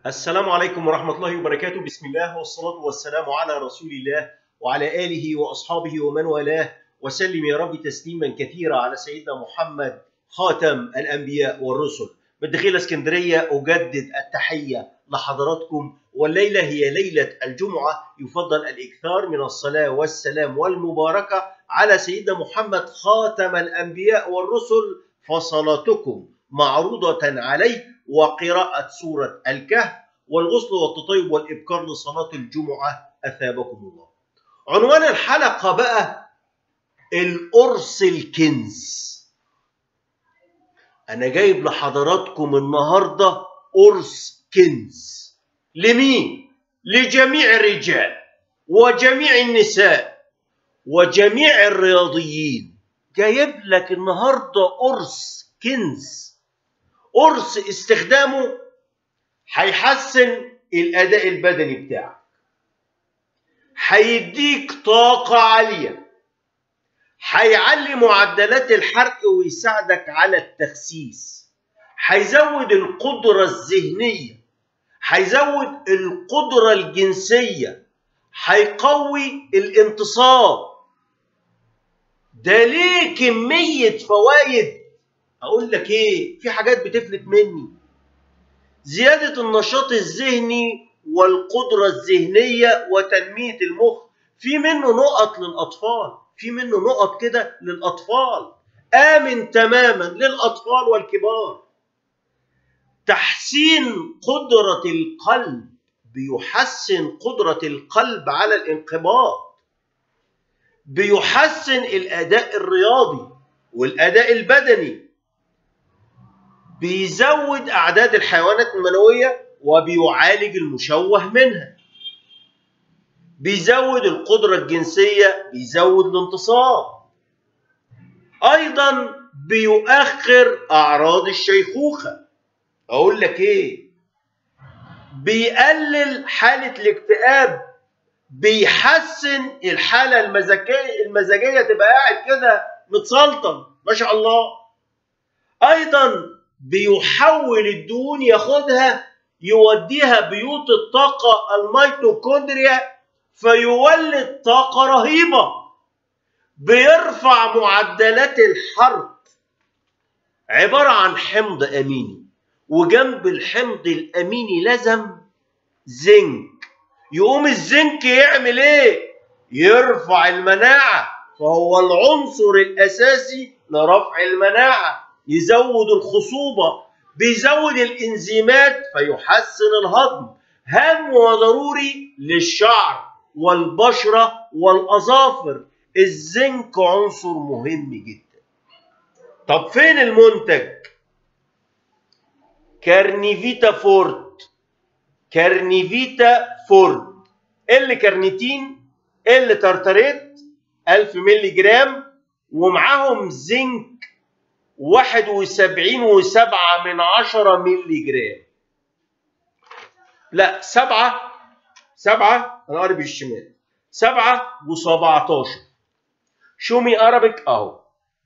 السلام عليكم ورحمة الله وبركاته بسم الله والصلاة والسلام على رسول الله وعلى آله وأصحابه ومن والاه وسلم يا رب تسليما كثيرا على سيدنا محمد خاتم الأنبياء والرسل بالدخيلة اسكندرية أجدد التحية لحضراتكم والليلة هي ليلة الجمعة يفضل الإكثار من الصلاة والسلام والمباركة على سيدنا محمد خاتم الأنبياء والرسل فصلاتكم معروضة عليه وقراءة سورة الكهف والغسل والتطيب والإبكار لصلاة الجمعة أثابكم الله. عنوان الحلقة بقى القرص الكنز. أنا جايب لحضراتكم النهاردة قرص كنز. لمين؟ لجميع الرجال وجميع النساء وجميع الرياضيين. جايب لك النهارده قرص كنز. قرص استخدامه هيحسن الاداء البدني بتاعك هيديك طاقة عالية هيعلي معدلات الحرق ويساعدك على التخسيس هيزود القدرة الذهنية هيزود القدرة الجنسية هيقوي الانتصاب ده ليه كمية فوائد اقول لك ايه في حاجات بتفلت مني زيادة النشاط الذهني والقدرة الذهنية وتنمية المخ في منه نقط للأطفال في منه نقط كده للأطفال آمن تماما للأطفال والكبار تحسين قدرة القلب بيحسن قدرة القلب على الانقباض بيحسن الأداء الرياضي والأداء البدني بيزود أعداد الحيوانات المنوية وبيعالج المشوه منها بيزود القدرة الجنسية بيزود الانتصاب أيضا بيؤخر أعراض الشيخوخة أقول لك إيه بيقلل حالة الاكتئاب بيحسن الحالة المزاجية المزاجية تبقى قاعد كده متسلطن ما شاء الله أيضا بيحول الدهون ياخدها يوديها بيوت الطاقة الميتوكوندريا فيولد طاقة رهيبة بيرفع معدلات الحرق عبارة عن حمض أميني وجنب الحمض الأميني لازم زنك يقوم الزنك يعمل ايه؟ يرفع المناعة فهو العنصر الأساسي لرفع المناعة يزود الخصوبة بيزود الإنزيمات فيحسن الهضم هام وضروري للشعر والبشرة والأظافر الزنك عنصر مهم جدا طب فين المنتج كارنيفيتا فورت كارنيفيتا فورت ال كارنيتين ال ترتريت 1000 مللي جرام ومعاهم زنك واحد وسبعين وسبعة من عشرة ملي جرام لا سبعة سبعة أنا قارب الشمال سبعة وسبعتاشر شو مي أرابيك أهو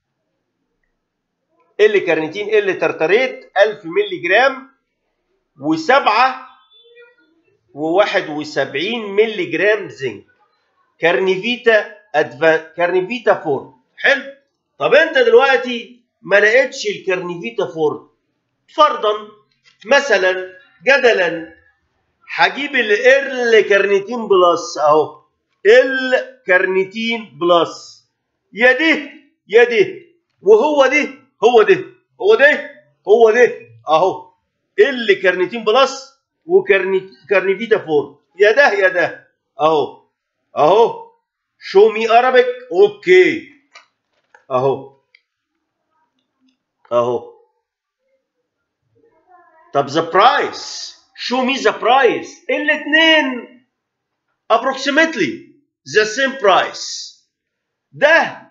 اللي كارنيتين اللي ترتريت ألف ملي جرام وسبعة وواحد وسبعين ملي جرام زنك كارنيفيتا أدفا كارنيفيتا فور حلو طب أنت دلوقتي ما لقيتش الكرنيفيتا فورد فرضا مثلا جدلا هجيب الارل كارنيتين بلس اهو ال كارنيتين بلس يا ده يا ده وهو ده هو ده هو ده هو ده اهو ال كارنيتين بلس وكارنيفيتا فورد يا ده يا ده اهو اهو شو مي ارابيك اوكي اهو اهو طب ذا برايس شو مي ذا برايس الاثنين approximately the same price ده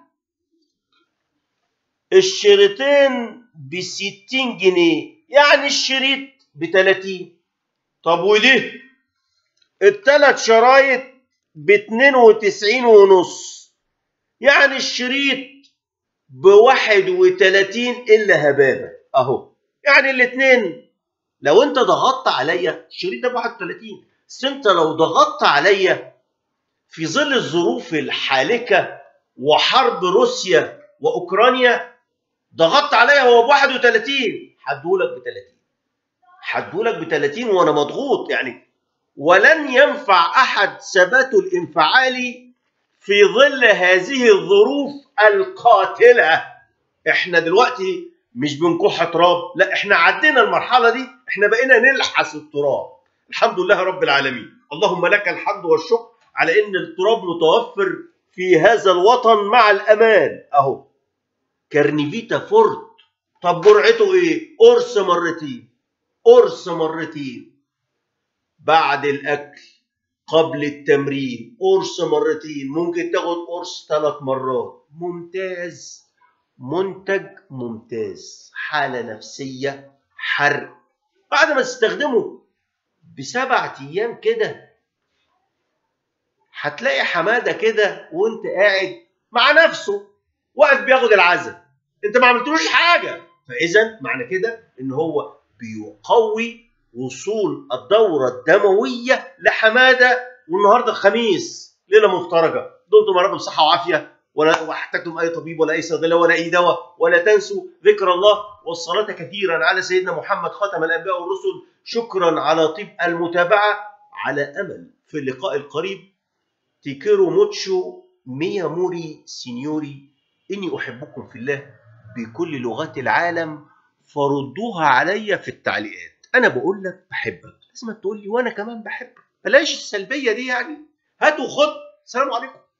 الشريطين ب 60 جنيه يعني الشريط ب 30 طب ودي الثلاث شرايط ب 92 ونص يعني الشريط ب 31 الا هبابه اهو يعني الاثنين لو انت ضغطت عليا الشريط ده ب 31 بس انت لو ضغطت عليا في ظل الظروف الحالكه وحرب روسيا واوكرانيا ضغطت عليا هو ب 31 هدولك ب 30 هدولك ب 30 وانا مضغوط يعني ولن ينفع احد ثباته الانفعالي في ظل هذه الظروف القاتله احنا دلوقتي مش بنكح تراب لا احنا عدينا المرحله دي احنا بقينا نلحس التراب الحمد لله رب العالمين اللهم لك الحمد والشكر على ان التراب متوفر في هذا الوطن مع الامان اهو كارنيفيتا فورت طب جرعته ايه قرص مرتين قرص مرتين بعد الاكل قبل التمرين قرص مرتين ممكن تاخد قرص ثلاث مرات ممتاز منتج ممتاز حالة نفسية حرق بعد ما تستخدمه بسبعة أيام كده هتلاقي حمادة كده وانت قاعد مع نفسه واقف بياخد العزاء انت ما عملتلوش حاجة فإذا معنى كده ان هو بيقوي وصول الدورة الدموية لحمادة والنهاردة الخميس ليلة مفترجة دمتم يا رب بصحة وعافية ولا واحتجتم اي طبيب ولا اي صيدليه ولا اي دواء ولا تنسوا ذكر الله والصلاه كثيرا على سيدنا محمد خاتم الانبياء والرسل شكرا على طيب المتابعه على امل في اللقاء القريب تيكيرو موتشو ميا موري سينيوري اني احبكم في الله بكل لغات العالم فردوها عليا في التعليقات انا بقول لك بحبك لازم تقول لي وانا كمان بحبك بلاش السلبيه دي يعني هات وخد السلام عليكم